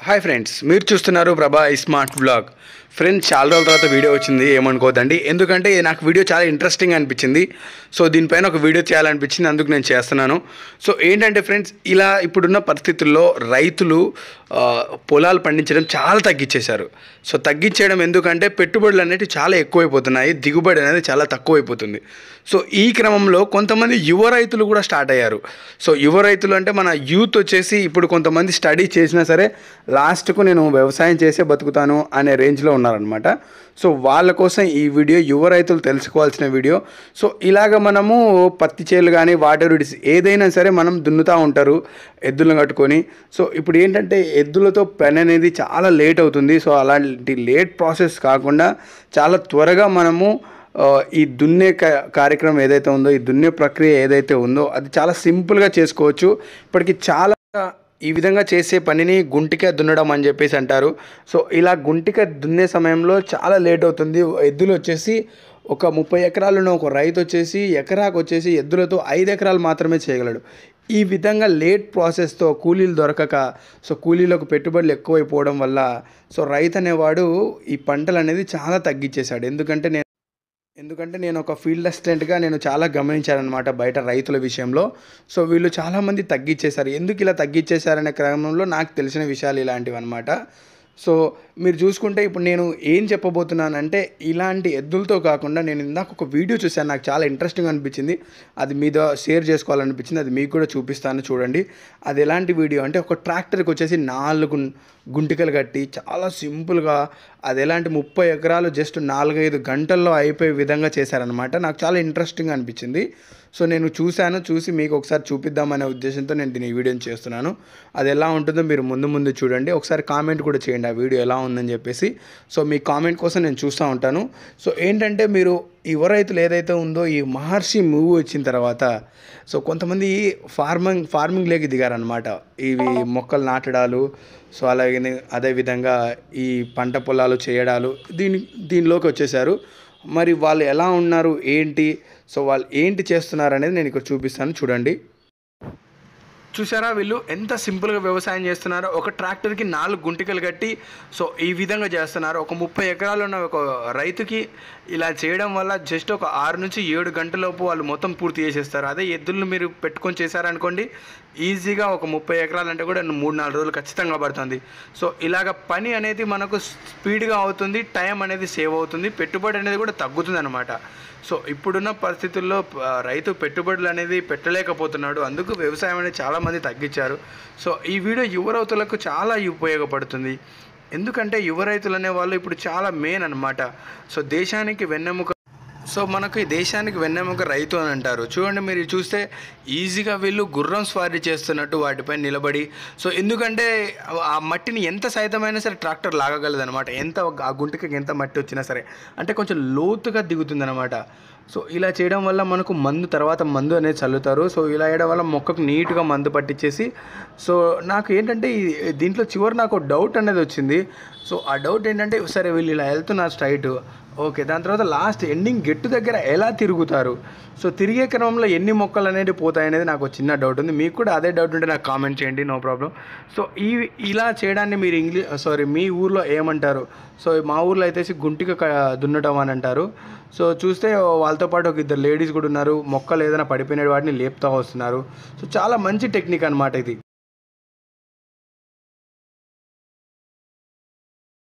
hi friends మీరు చూస్తున్నారు ప్రభా స్మార్ట్ బ్లాగ్ ఫ్రెండ్స్ చాలా రోజుల తర్వాత వీడియో వచ్చింది ఏమనుకోవద్దండి ఎందుకంటే నాకు వీడియో చాలా ఇంట్రెస్టింగ్ అనిపించింది సో దీనిపైన ఒక వీడియో చేయాలనిపించింది అందుకు నేను చేస్తున్నాను సో ఏంటంటే ఫ్రెండ్స్ ఇలా ఇప్పుడున్న పరిస్థితుల్లో రైతులు ఆ, పొలాలు పండించడం చాలా తగ్గించేశారు సో తగ్గించేయడం ఎందుకంటే పెట్టుబడులు అనేవి చాలా ఎక్కువైపోతున్నాయి దిగుబడి అనేది చాలా తక్కువైపోతుంది సో ఈ క్రమంలో కొంతమంది యువ రైతులు కూడా స్టార్ట్ అయ్యారు సో యువ రైతులు అంటే మన యూత్ వచ్చేసి ఇప్పుడు కొంతమంది స్టడీ చేసినా సరే లాస్ట్కు నేను వ్యవసాయం చేసే బతుకుతాను అనే రేంజ్లో ఉన్నారనమాట సో వాళ్ళ కోసం ఈ వీడియో యువ రైతులు తెలుసుకోవాల్సిన వీడియో సో ఇలాగ మనము పత్తి చేలు కానీ వాటర్ విడిసి ఏదైనా సరే మనం దున్నుతూ ఉంటారు ఎద్దులను కట్టుకొని సో ఇప్పుడు ఏంటంటే ఎద్దులతో పని అనేది చాలా లేట్ అవుతుంది సో అలాంటి లేట్ ప్రాసెస్ కాకుండా చాలా త్వరగా మనము ఆ, ఈ దున్నే క- కార్యక్రమం ఏదైతే ఉందో ఈ దున్నే ప్రక్రియ ఏదైతే ఉందో అది చాలా సింపుల్గా చేసుకోవచ్చు ఇప్పటికి చాలా ఈ విధంగా చేసే పనిని గుంటిక దున్నడం అని చెప్పేసి అంటారు సో ఇలా గుంటిక దున్నే సమయంలో చాలా లేట్ అవుతుంది ఎద్దులు వచ్చేసి ఒక ముప్పై ఎకరాలు ఉన్న ఒక రైతు వచ్చేసి ఎకరాకు వచ్చేసి ఎద్దులతో ఐదు ఎకరాలు మాత్రమే చేయగలడు ఈ విధంగా లేట్ ప్రాసెస్తో కూలీలు దొరకక సో కూలీలకు పెట్టుబడులు ఎక్కువైపోవడం వల్ల సో రైతు అనేవాడు ఈ పంటలు అనేది చాలా తగ్గించేశాడు ఎందుకంటే నేను ఎందుకంటే నేను ఒక ఫీల్డ్ అసిస్టెంట్గా నేను చాలా గమనించానమాట బయట రైతుల విషయంలో సో వీళ్ళు చాలామంది తగ్గించేశారు ఎందుకు ఇలా తగ్గించేశారనే క్రమంలో నాకు తెలిసిన విషయాలు ఇలాంటివి అనమాట సో మీరు చూసుకుంటే ఇప్పుడు నేను ఏం చెప్పబోతున్నానంటే ఇలాంటి ఎద్దులతో కాకుండా నేను ఇందాక ఒక వీడియో చూశాను నాకు చాలా ఇంట్రెస్టింగ్ అనిపించింది అది మీద షేర్ చేసుకోవాలనిపించింది అది మీకు కూడా చూపిస్తాను చూడండి అది ఎలాంటి వీడియో అంటే ఒక ట్రాక్టర్కి వచ్చేసి నాలుగు గుంటికలు కట్టి చాలా సింపుల్గా అది ఎలాంటి ముప్పై ఎకరాలు జస్ట్ నాలుగైదు గంటల్లో అయిపోయే విధంగా చేశారనమాట నాకు చాలా ఇంట్రెస్టింగ్ అనిపించింది సో నేను చూశాను చూసి మీకు ఒకసారి చూపిద్దామనే ఉద్దేశంతో నేను దీని ఈ వీడియోని చేస్తున్నాను అది ఎలా ఉంటుందో మీరు ముందు ముందు చూడండి ఒకసారి కామెంట్ కూడా చేయండి ఆ వీడియో ఎలా ఉందని చెప్పేసి సో మీ కామెంట్ కోసం నేను చూస్తూ ఉంటాను సో ఏంటంటే మీరు యువ రైతులు ఏదైతే ఉందో ఈ మహర్షి మూవీ వచ్చిన తర్వాత సో కొంతమంది ఫార్మింగ్ ఫార్మింగ్ లేకి దిగారనమాట ఇవి మొక్కలు నాటడాలు సో అలాగే అదేవిధంగా ఈ పంట పొలాలు చేయడాలు దీని దీనిలోకి వచ్చేసారు మరి వాళ్ళు ఎలా ఉన్నారు ఏంటి సో వాళ్ళు ఏంటి చేస్తున్నారు అనేది నేను ఇక్కడ చూపిస్తాను చూడండి చూసారా వీళ్ళు ఎంత సింపుల్గా వ్యవసాయం చేస్తున్నారో ఒక ట్రాక్టర్కి నాలుగు గుంటికలు కట్టి సో ఈ విధంగా చేస్తున్నారు ఒక ముప్పై ఎకరాలు ఉన్న ఒక రైతుకి ఇలా చేయడం వల్ల జస్ట్ ఒక ఆరు నుంచి ఏడు గంటలలోపు వాళ్ళు మొత్తం పూర్తి చేసేస్తారు అదే ఎద్దులను మీరు పెట్టుకొని చేశారనుకోండి ఈజీగా ఒక ముప్పై ఎకరాలు అంటే కూడా మూడు నాలుగు రోజులు ఖచ్చితంగా పడుతుంది సో ఇలాగ పని అనేది మనకు స్పీడ్గా అవుతుంది టైం అనేది సేవ్ అవుతుంది పెట్టుబడి అనేది కూడా తగ్గుతుంది అనమాట సో ఇప్పుడున్న పరిస్థితుల్లో ఆ, రైతు పెట్టుబడులు అనేది పెట్టలేకపోతున్నాడు అందుకు వ్యవసాయం అనేది చాలామంది తగ్గించారు సో ఈ వీడియో యువ రైతులకు చాలా ఉపయోగపడుతుంది ఎందుకంటే యువ రైతులు అనే వాళ్ళు ఇప్పుడు చాలా మెయిన్ అనమాట సో దేశానికి వెన్నెముక సో మనకు ఈ దేశానికి వెన్నెముక రైతు అని అంటారు చూడండి మీరు ఇది చూస్తే ఈజీగా వీళ్ళు గుర్రం స్వారీ చేస్తున్నట్టు వాటిపై నిలబడి సో ఎందుకంటే ఆ మట్టిని ఎంత సైతమైనా సరే ట్రాక్టర్ లాగగలదు అనమాట ఎంత ఆ గుంటకి ఎంత మట్టి వచ్చినా సరే అంటే కొంచెం లోతుగా దిగుతుంది అనమాట సో ఇలా చేయడం వల్ల మనకు మందు తర్వాత మందు అనేది చల్లుతారు సో ఇలా వేయడం వల్ల మొక్కకు నీట్గా మందు పట్టించేసి సో నాకు ఏంటంటే ఈ- దీంట్లో చివరి నాకు డౌట్ అనేది వచ్చింది సో ఆ డౌట్ ఏంటంటే సరే వీళ్ళు ఇలా వెళ్తున్నారు స్ట్రైట్ ఓకే దాని తర్వాత లాస్ట్ ఎండింగ్ గెట్టు దగ్గర ఎలా తిరుగుతారు సో తిరిగే క్రమంలో ఎన్ని మొక్కలు అనేది పోతాయి అనేది నాకు ఒక చిన్న డౌట్ ఉంది మీకు కూడా అదే డౌట్ ఉంటే నాకు కామెంట్ చేయండి నో ప్రాబ్లం సో ఈ ఇలా చేయడాన్ని మీరు ఇంగ్లీష్ సారీ మీ ఊర్లో ఏమంటారు సో మా ఊర్లో అయితే గుంటిక క- దున్నటం అని అంటారు సో చూస్తే వాళ్ళతో పాటు ఒక ఇద్దరు లేడీస్ కూడా ఉన్నారు మొక్కలు ఏదైనా పడిపోయిన వాటిని లేపుతా వస్తున్నారు సో చాలా మంచి టెక్నిక్ అనమాట ఇది